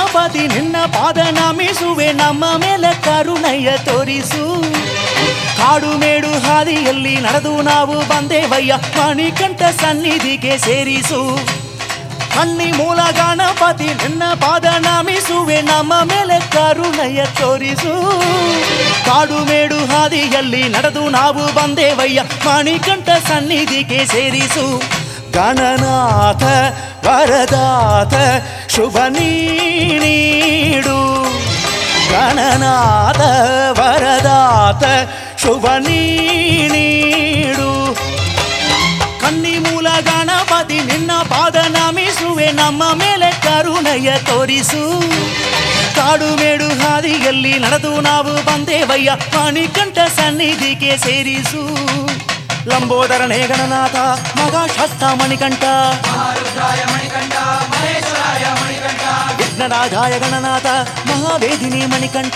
ಗಣಪತಿ ನಿನ್ನ ಪಾದ ನಮಿಸುವೆ ನಮ್ಮ ಮೇಲೆ ಕರುಣೆಯ ತೋರಿಸು ಕಾಡು ಮೇಡು ಹಾದಿಯಲ್ಲಿ ನಡೆದು ನಾವು ಬಂದೇವಯ್ಯ ಮಣಿಕಂಠ ಸನ್ನಿಧಿಗೆ ಸೇರಿಸು ಕಣ್ಣಿ ಮೂಲ ಗಣಪತಿ ನಿನ್ನ ಪಾದ ನಮಿಸುವೆ ನಮ್ಮ ಮೇಲೆ ಕರುಣೆಯ ತೋರಿಸು ಕಾಡು ಮೇಡು ಹಾದಿಯಲ್ಲಿ ನಡೆದು ನಾವು ಬಂದೇವಯ್ಯ ಮಣಿಕಂಠ ಸನ್ನಿಧಿಗೆ ಸೇರಿಸು ಗಣನಾಥ ವರದಾತ ಶುಭ ನೀಡು ಗಣನಾಥ ವರದಾತ ಶುಭ ನೀಡು ಕನ್ನಿ ಮೂಲ ಗಣಪತಿ ನಿನ್ನ ಪಾದ ನಮಿಸುವೆ ನಮ್ಮ ಮೇಲೆ ಕರುಣೆಯ ತೋರಿಸು ಕಾಡು ಮೇಡು ಹಾದಿಯಲ್ಲಿ ನಡೆದು ನಾವು ಬಂದೇವಯ್ಯ ಮಣಿಕಂಠ ಸನ್ನಿಧಿಗೆ ಸೇರಿಸು ಲಂಬೋದರನೇ ಗಣನಾಥ ಮಗ ಶಸ್ತ ಮಣಿಕಂಠ ವಿಘ್ನರಾಜಾಯ ಗಣನಾಥ ಮಹಾವೇದಿನಿ ಮಣಿಕಂಠ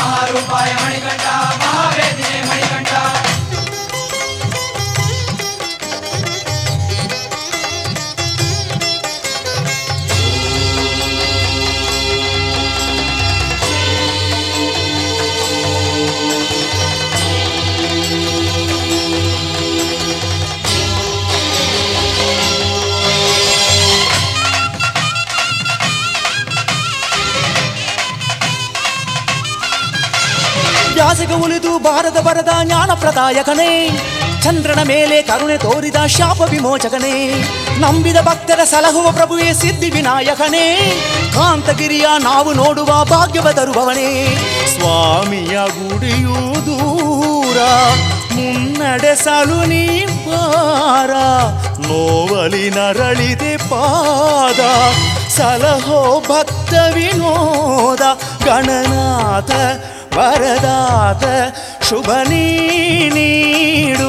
ವ್ಯಾಸಗ ಉಳಿದು ಭಾರತ ಬರದ ಜ್ಞಾನ ಪ್ರದಾಯಕನೇ ಚಂದ್ರನ ಮೇಲೆ ಕರುಣೆ ತೋರಿದ ಶಾಪ ವಿಮೋಚಕನೇ ನಂಬಿದ ಭಕ್ತರ ಸಲಹುವ ಪ್ರಭುವೇ ಸಿದ್ಧಿ ವಿನಾಯಕನೇ ಕಾಂತಗಿರಿಯ ನಾವು ನೋಡುವ ಭಾಗ್ಯವ ತರುವವನೇ ಸ್ವಾಮಿಯ ಗುಡಿಯೂ ದೂರ ಮುನ್ನಡೆಸಲು ನೀ ಬಾರ ನೋವಲಿ ನರಳಿದೆ ಪಾದ ಸಲಹೋ ಭಕ್ತ ವಿನೋದ ಗಣನಾಥ ವರದಾತ ಶುಭ ನೀಡು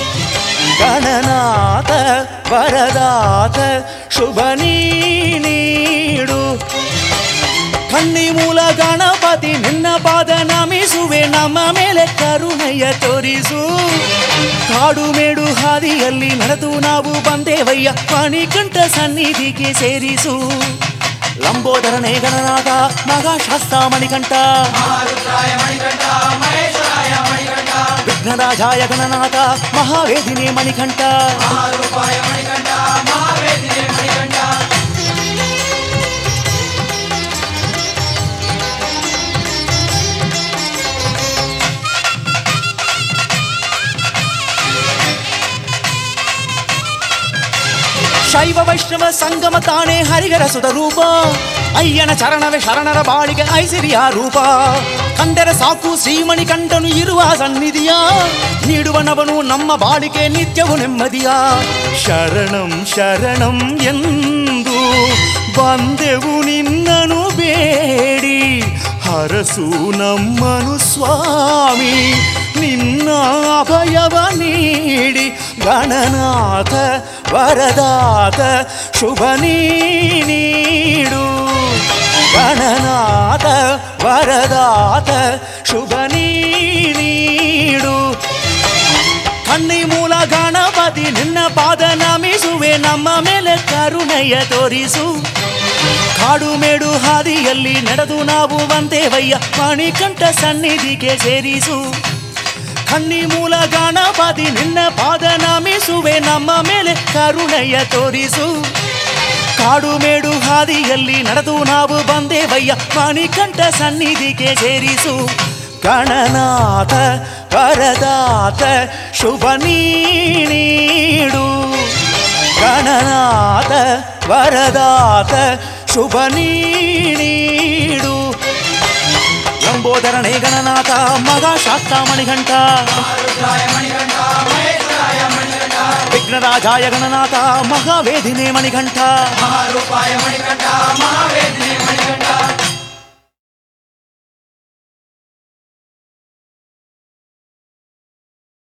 ಗಣನಾಥ ವರದಾತ ಶುಭ ನೀಡು ಕಣ್ಣಿ ಮೂಲ ಗಣಪತಿ ನಿನ್ನ ಪಾದ ನಮಿಸುವೆ ನಮ್ಮ ಮೇಲೆ ಕರುಣೆಯ ತೋರಿಸು ಕಾಡು ಮೇಡು ಹಾದಿಯಲ್ಲಿ ನಡೆದು ನಾವು ಬಂದೇವಯ್ಯ ಮಣಿಕಂಠ ಸನ್ನಿಧಿಗೆ ಸೇರಿಸು ಲಂಬೋದರನೇ ಗಣನಾಥ ಮಗ ಶಾಸ್ತ ಮಣಿಕಂಠ ವಿಘ್ನರಾಜಾಯ ಗಣನಾಥ ಮಹಾವೇದಿನಿ ಮಣಿಕಂಠ ಶೈವ ವೈಷ್ಣವ ಸಂಗಮ ತಾನೇ ಹರಿಗರ ಸುತ ರೂಪ ಅಯ್ಯನ ಚರಣವೇ ಶರಣರ ಬಾಳಿಗೆ ಐಸಿರಿಯ ರೂಪ ಕಂಡರೆ ಸಾಕು ಶ್ರೀಮಣಿ ಕಂಡನು ಇರುವ ಸನ್ನಿಧಿಯ ನೀಡುವನವನು ನಮ್ಮ ಬಾಳಿಗೆ ನಿತ್ಯವು ನೆಮ್ಮದಿಯ ಶರಣಂ ಶರಣಂ ಎಂದು ಬಂದೆವು ನಿನ್ನನು ಬೇಡಿ ಹರಸು ನಮ್ಮನು ಸ್ವಾಮಿ ನಿನ್ನ ಅಭಯವ ನೀಡಿ ಗಣನಾಥ ವರದಾತ ಶುಭ ನೀಡು ಗಣನಾಥ ವರದಾತ ಶುಭ ನೀಡು ಕಣ್ಣಿ ಮೂಲ ಗಣಪತಿ ನಿನ್ನ ಪಾದ ನಮಿಸುವೆ ನಮ್ಮ ಮೇಲೆ ಕರುಣೆಯ ತೋರಿಸು ಕಾಡು ಮೇಡು ಹಾದಿಯಲ್ಲಿ ನಡೆದು ನಾವು ಬಂದೇವಯ್ಯ ಮಣಿಕಂಠ ಸನ್ನಿಧಿಗೆ ಸೇರಿಸು ಕಣ್ಣಿ ಮೂಲ ಗಣಪತಿ ನಿನ್ನ ಪಾದ ನಮಿಸುವೆ ನಮ್ಮ ಮೇಲೆ ಕರುಣೆಯ ತೋರಿಸು ಕಾಡು ಮೇಡು ಹಾದಿಯಲ್ಲಿ ನಡೆದು ನಾವು ಬಂದೇವಯ್ಯ ಮಣಿಕಂಠ ಸನ್ನಿಧಿಗೆ ಸೇರಿಸು ಗಣನಾಥ ವರದಾತ ಶುಭ ನೀಡು ಗಣನಾಥ ವರದಾತ ಶುಭ ನೀಡು ಲಂಬೋದರನೇ ಗಣನಾಥ ಮಗ ಶಾಸ್ತ ಮಣಿಗಂಠ ವಿಘ್ನರಾಜಾಯ ಗಣನಾಥ ಮಹಾವೇದಿನೇ ಮಣಿಗಂಠ ಮಹಾರೂಪಾಯ ಮಣಿಕಂಠ ಮಹಾವೇ